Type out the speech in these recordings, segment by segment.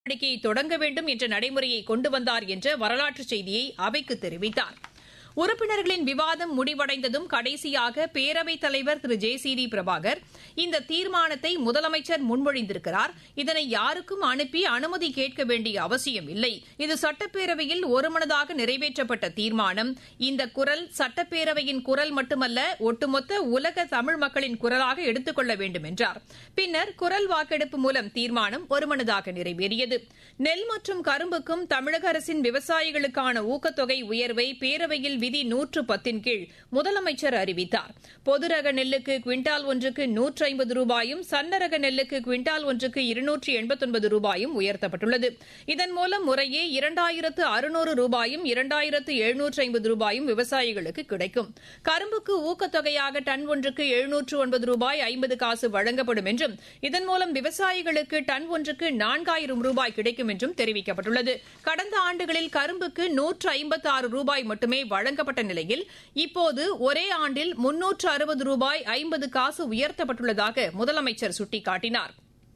நடவடிக்கையை தொடங்க வேண்டும் என்ற நடைமுறையை கொண்டு வந்தார் என்ற வரலாற்று செய்தியை அவைக்கு தெரிவித்தார் உறுப்பினர்களின் விவாதம் முடிவடைந்ததும் கடைசியாக பேரவைத் தலைவர் திரு ஜே சி டி பிரபாகர் இந்த தீர்மானத்தை முதலமைச்சர் முன்மொழிந்திருக்கிறார் இதனை யாருக்கும் அனுப்பி அனுமதி கேட்க வேண்டிய அவசியம் இல்லை இது சட்டப்பேரவையில் ஒருமனதாக நிறைவேற்றப்பட்ட தீர்மானம் இந்த குரல் சட்டப்பேரவையின் குரல் மட்டுமல்ல ஒட்டுமொத்த உலக தமிழ் மக்களின் குரலாக எடுத்துக் கொள்ள வேண்டும் என்றார் பின்னர் குரல் வாக்கெடுப்பு மூலம் தீர்மானம் ஒருமனதாக நிறைவேறியது நெல் மற்றும் கரும்புக்கும் தமிழக அரசின் விவசாயிகளுக்கான ஊக்கத்தொகை உயர்வை பேரவையில் விதி நூற்று பத்தின் கீழ் முதலமைச்சர் அறிவித்தார் பொது ரக நெல்லுக்கு குவிண்டால் ஒன்றுக்கு நூற்று ஐம்பது ரூபாயும் சன்ன ரக நெல்லுக்கு குவிண்டால் ஒன்றுக்கு இருநூற்று எண்பத்தொன்பது ரூபாயும் உயர்த்தப்பட்டுள்ளது இதன் மூலம் முறையே இரண்டாயிரத்து அறுநூறு ரூபாயும் இரண்டாயிரத்து எழுநூற்று ஐம்பது ரூபாயும் விவசாயிகளுக்கு கிடைக்கும் கரும்புக்கு ஊக்கத்தொகையாக டன் ஒன்றுக்கு எழுநூற்று ஒன்பது ரூபாய் ஐம்பது காசு வழங்கப்படும் என்றும் இதன் மூலம் விவசாயிகளுக்கு டன் ஒன்றுக்கு நான்காயிரம் ரூபாய் கிடைக்கும் என்றும் தெரிவிக்கப்பட்டுள்ளது கடந்த ஆண்டுகளில் கரும்புக்கு நூற்று ஐம்பத்தாறு ரூபாய் மட்டுமே வழங்கப்பட்ட நிலையில் இப்போது ஒரே ஆண்டில் முன்னூற்று அறுபது ரூபாய் ஐம்பது காசு உயர்த்தப்பட்டுள்ளதாக முதலமைச்சர் சுட்டிக்காட்டினார்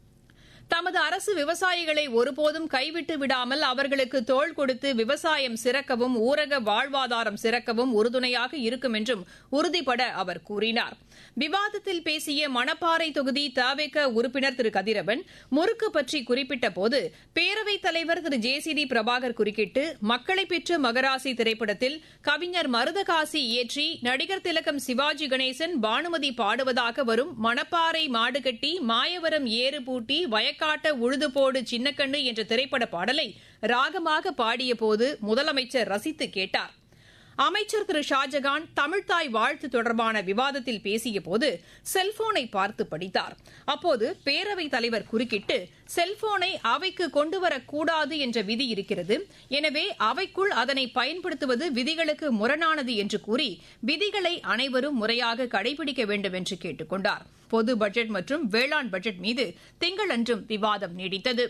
தமது அரசு விவசாயிகளை ஒருபோதும் கைவிட்டு விடாமல் அவர்களுக்கு தோள் கொடுத்து விவசாயம் சிறக்கவும் ஊரக வாழ்வாதாரம் சிறக்கவும் உறுதுணையாக இருக்கும் என்றும் உறுதிபட அவர் கூறினார் விவாதத்தில் பேசிய மணப்பாறை தொகுதி தவேக உறுப்பினர் திரு கதிரவன் முறுக்கு பற்றி குறிப்பிட்ட போது பேரவைத் தலைவர் திரு ஜே சி டி பிரபாகர் குறுக்கிட்டு மக்களை பெற்ற மகராசி திரைப்படத்தில் கவிஞர் மருதகாசி இயற்றி நடிகர் திலகம் சிவாஜி கணேசன் பானுமதி பாடுவதாக வரும் மணப்பாறை மாடுகட்டி மாயவரம் ஏறு பூட்டி வயக்காட்ட உழுதுபோடு சின்னக்கண்ணு என்ற திரைப்பட பாடலை ராகமாக பாடியபோது முதலமைச்சர் ரசித்து கேட்டார் அமைச்சர் திரு ஷாஜகான் தமிழ்தாய் வாழ்த்து தொடர்பான விவாதத்தில் பேசியபோது செல்போனை பார்த்து படித்தார் அப்போது பேரவைத் தலைவர் குறுக்கிட்டு செல்போனை அவைக்கு கொண்டுவரக்கூடாது என்ற விதி இருக்கிறது எனவே அவைக்குள் அதனை பயன்படுத்துவது விதிகளுக்கு முரணானது என்று கூறி விதிகளை அனைவரும் முறையாக கடைபிடிக்க வேண்டும் என்று கேட்டுக் கொண்டார் பொது பட்ஜெட் மற்றும் வேளாண் பட்ஜெட் மீது திங்களன்றும் விவாதம் நீடித்தது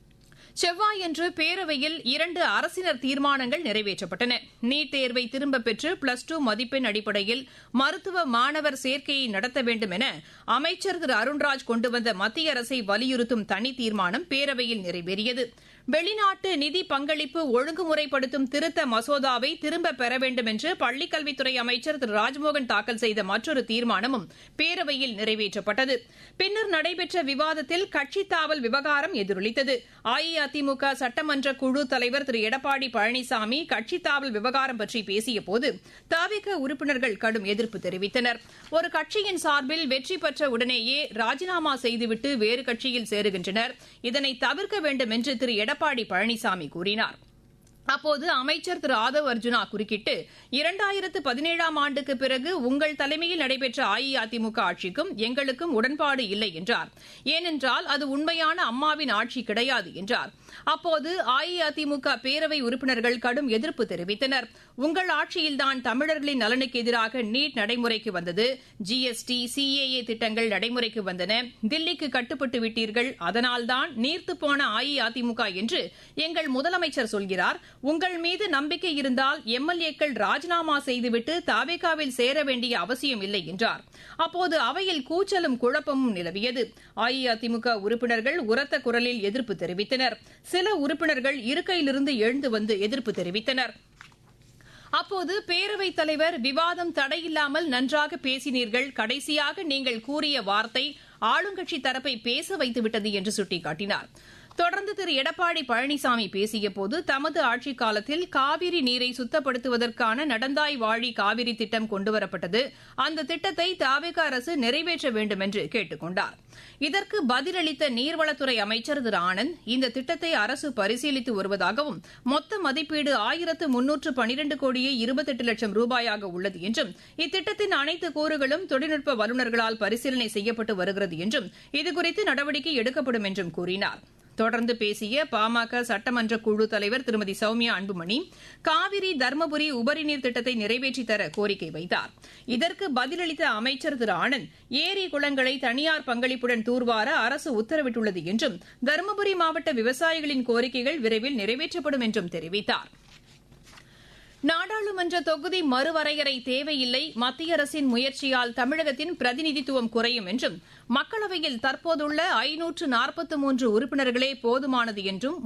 செவ்வாயன்று பேரவையில் இரண்டு அரசினர் தீர்மானங்கள் நிறைவேற்றப்பட்டன நீட் தேர்வை திரும்பப் பெற்று பிளஸ் டூ மதிப்பெண் அடிப்படையில் மருத்துவ மாணவர் சேர்க்கையை நடத்த வேண்டும் என அமைச்சர் திரு அருண்ராஜ் கொண்டு வந்த மத்திய அரசை வலியுறுத்தும் தனி தீர்மானம் பேரவையில் நிறைவேறியது வெளிநாட்டு நிதி பங்களிப்பு ஒழுங்குமுறைப்படுத்தும் திருத்த மசோதாவை திரும்பப் பெற வேண்டும் என்று பள்ளிக்கல்வித்துறை அமைச்சர் திரு ராஜ்மோகன் தாக்கல் செய்த மற்றொரு தீர்மானமும் பேரவையில் நிறைவேற்றப்பட்டது பின்னர் நடைபெற்ற விவாதத்தில் கட்சித் தாவல் விவகாரம் எதிரொலித்தது அஇஅதிமுக சட்டமன்ற குழு தலைவர் திரு எடப்பாடி பழனிசாமி கட்சித் தாவல் விவகாரம் பற்றி பேசியபோது தவிக உறுப்பினர்கள் கடும் எதிர்ப்பு தெரிவித்தனர் ஒரு கட்சியின் சார்பில் வெற்றி பெற்ற உடனேயே ராஜினாமா செய்துவிட்டு வேறு கட்சியில் சேருகின்றனர் இதனை தவிர்க்க வேண்டும் என்று திரு எடப்பாடி பழனிசாமி கூறினார் அப்போது அமைச்சர் திரு ஆதவ் அர்ஜுனா குறுக்கிட்டு இரண்டாயிரத்து பதினேழாம் ஆண்டுக்கு பிறகு உங்கள் தலைமையில் நடைபெற்ற அஇஅதிமுக ஆட்சிக்கும் எங்களுக்கும் உடன்பாடு இல்லை என்றார் ஏனென்றால் அது உண்மையான அம்மாவின் ஆட்சி கிடையாது என்றார் அப்போது அஇஅதிமுக பேரவை உறுப்பினர்கள் கடும் எதிர்ப்பு தெரிவித்தனர் உங்கள் ஆட்சியில்தான் தமிழர்களின் நலனுக்கு எதிராக நீட் நடைமுறைக்கு வந்தது ஜிஎஸ்டி சிஏஏ திட்டங்கள் நடைமுறைக்கு வந்தன தில்லிக்கு கட்டுப்பட்டு விட்டீர்கள் அதனால்தான் நீர்த்து போன அஇஅதிமுக என்று எங்கள் முதலமைச்சர் சொல்கிறார் உங்கள் மீது நம்பிக்கை இருந்தால் எம்எல்ஏக்கள் ராஜினாமா செய்துவிட்டு தாவேகாவில் சேர வேண்டிய அவசியம் இல்லை என்றார் அப்போது அவையில் கூச்சலும் குழப்பமும் நிலவியது அஇஅதிமுக உறுப்பினர்கள் உரத்த குரலில் எதிர்ப்பு தெரிவித்தனர் சில உறுப்பினர்கள் இருக்கையிலிருந்து எழுந்து வந்து எதிர்ப்பு தெரிவித்தனர் அப்போது பேரவைத் தலைவர் விவாதம் தடையில்லாமல் நன்றாக பேசினீர்கள் கடைசியாக நீங்கள் கூறிய வார்த்தை ஆளுங்கட்சி தரப்பை பேச வைத்துவிட்டது என்று சுட்டிக்காட்டினார் தொடர்ந்து திரு எடப்பாடி பழனிசாமி பேசியபோது தமது ஆட்சிக் காலத்தில் காவிரி நீரை சுத்தப்படுத்துவதற்கான நடந்தாய் வாழி காவிரி திட்டம் கொண்டுவரப்பட்டது அந்த திட்டத்தை தாவேக அரசு நிறைவேற்ற வேண்டும் என்று கேட்டுக் கொண்டார் இதற்கு பதிலளித்த நீர்வளத்துறை அமைச்சர் திரு ஆனந்த் இந்த திட்டத்தை அரசு பரிசீலித்து வருவதாகவும் மொத்த மதிப்பீடு ஆயிரத்து முன்னூற்று பனிரண்டு கோடியே இருபத்தெட்டு லட்சம் ரூபாயாக உள்ளது என்றும் இத்திட்டத்தின் அனைத்து கூறுகளும் தொழில்நுட்ப வல்லுநர்களால் பரிசீலனை செய்யப்பட்டு வருகிறது என்றும் இதுகுறித்து நடவடிக்கை எடுக்கப்படும் என்றும் கூறினார் தொடர்ந்து பேசிய பாமக சட்டமன்ற குழு தலைவர் திருமதி சௌமியா அன்புமணி காவிரி தர்மபுரி உபரிநீர் திட்டத்தை நிறைவேற்றித் தர கோரிக்கை வைத்தார் இதற்கு பதிலளித்த அமைச்சர் திரு ஆனந்த் ஏரி குளங்களை தனியார் பங்களிப்புடன் தூர்வார அரசு உத்தரவிட்டுள்ளது என்றும் தருமபுரி மாவட்ட விவசாயிகளின் கோரிக்கைகள் விரைவில் நிறைவேற்றப்படும் என்றும் தெரிவித்தாா் நாடாளுமன்ற தொகுதி மறுவரையறை தேவையில்லை மத்திய அரசின் முயற்சியால் தமிழகத்தின் பிரதிநிதித்துவம் குறையும் என்றும் மக்களவையில் தற்போதுள்ள ஐநூற்று நாற்பத்தி மூன்று உறுப்பினர்களே போதுமானது என்றும்